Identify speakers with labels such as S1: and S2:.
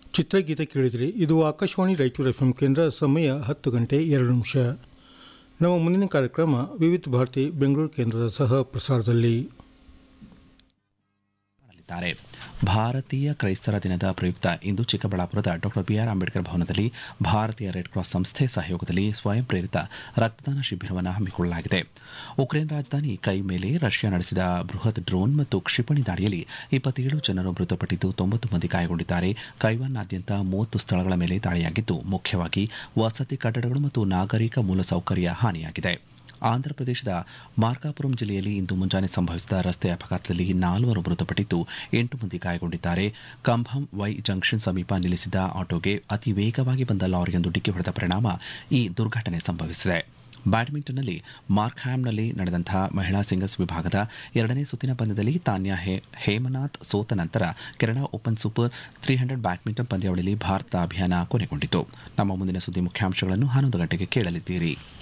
S1: ಚಿತ್ರಗೀತೆ ಕೇಳಿದಿರಿ ಇದು Akashvani Raichur F M ಕೇಂದ್ರ ಸಮಯ ಹತ್ತು ಗಂಟೆ ಎರಡು ನಿಮಿಷ ನಮ್ಮ ಮುಂದಿನ ಕಾರ್ಯಕ್ರಮ ವಿವಿಧ ಭಾರತಿ ಬೆಂಗಳೂರು ಕೇಂದ್ರದ ಸಹ ಪ್ರಸಾರದಲ್ಲಿ
S2: ಮಾಡಲಿದ್ದಾರೆ ಭಾರತೀಯ ಕ್ರೈಸ್ತರ ದಿನದ ಪ್ರಯುಕ್ತ ಇಂದು ಚಿಕ್ಕಬಳ್ಳಾಪುರದ ಡಾಕ್ಟರ್ ಬಿಆರ್ ಅಂಬೇಡ್ಕರ್ ಭವನದಲ್ಲಿ ಭಾರತೀಯ ರೆಡ್ ಕ್ರಾಸ್ ಸಂಸ್ಥೆ ಸಹಯೋಗದಲ್ಲಿ ಸ್ವಯಂ ಪ್ರೇರಿತ ರಕ್ತದಾನ ಶಿಬಿರವನ್ನು ಹಮ್ಮಿಕೊಳ್ಳಲಾಗಿದೆ ಉಕ್ರೇನ್ ರಾಜಧಾನಿ ಕೈ ಮೇಲೆ ರಷ್ಯಾ ನಡೆಸಿದ ಬೃಹತ್ ಡ್ರೋನ್ ಮತ್ತು ಕ್ಷಿಪಣಿ ದಾಳಿಯಲ್ಲಿ ಇಪ್ಪತ್ತೇಳು ಜನರು ಮೃತಪಟ್ಟಿದ್ದು ತೊಂಬತ್ತು ಮಂದಿ ಗಾಯಗೊಂಡಿದ್ದಾರೆ ಕೈವಾನ್ನಾದ್ಯಂತ ಮೂವತ್ತು ಸ್ಥಳಗಳ ಮೇಲೆ ದಾಳಿಯಾಗಿದ್ದು ಮುಖ್ಯವಾಗಿ ವಸತಿ ಕಟ್ಟಡಗಳು ಮತ್ತು ನಾಗರಿಕ ಮೂಲಸೌಕರ್ಯ ಹಾನಿಯಾಗಿದೆ ಆಂಧ್ರಪ್ರದೇಶದ ಮಾರ್ಕಾಪುರಂ ಜಿಲ್ಲೆಯಲ್ಲಿ ಇಂದು ಮುಂಜಾನೆ ಸಂಭವಿಸಿದ ರಸ್ತೆ ಅಪಘಾತದಲ್ಲಿ ನಾಲ್ವರು ಮೃತಪಟ್ಟಿದ್ದು ಎಂಟು ಮಂದಿ ಗಾಯಗೊಂಡಿದ್ದಾರೆ ಕಂಭಂ ವೈ ಜಂಕ್ಷನ್ ಸಮೀಪ ನಿಲ್ಲಿಸಿದ ಆಟೋಗೆ ಅತಿ ವೇಗವಾಗಿ ಬಂದ ಲಾರಿಯೊಂದು ಡಿಕ್ಕಿ ಹೊಡೆದ ಪರಿಣಾಮ ಈ ದುರ್ಘಟನೆ ಸಂಭವಿಸಿದೆ ಬ್ಯಾಡ್ಮಿಂಟನ್ನಲ್ಲಿ ಮಾರ್ಕ್ಹ್ಯಾಮ್ನಲ್ಲಿ ನಡೆದಂತಹ ಮಹಿಳಾ ಸಿಂಗಲ್ಸ್ ವಿಭಾಗದ ಎರಡನೇ ಸುತ್ತಿನ ಪಂದ್ಯದಲ್ಲಿ ತಾನ್ಯಾ ಹೇಮನಾಥ್ ಸೋತ ನಂತರ Canada open super three hundred badminton ಪಂದ್ಯಾವಳಿಯಲ್ಲಿ ಭಾರತದ ಅಭಿಯಾನ ಕೊನೆಗೊಂಡಿತು ನಮ್ಮ ಮುಂದಿನ ಸುದ್ದಿ ಮುಖ್ಯಾಂಶಗಳನ್ನು ಹನ್ನೊಂದು ಗಂಟೆಗೆ ಕೇಳಲಿದ್ದೀರಿ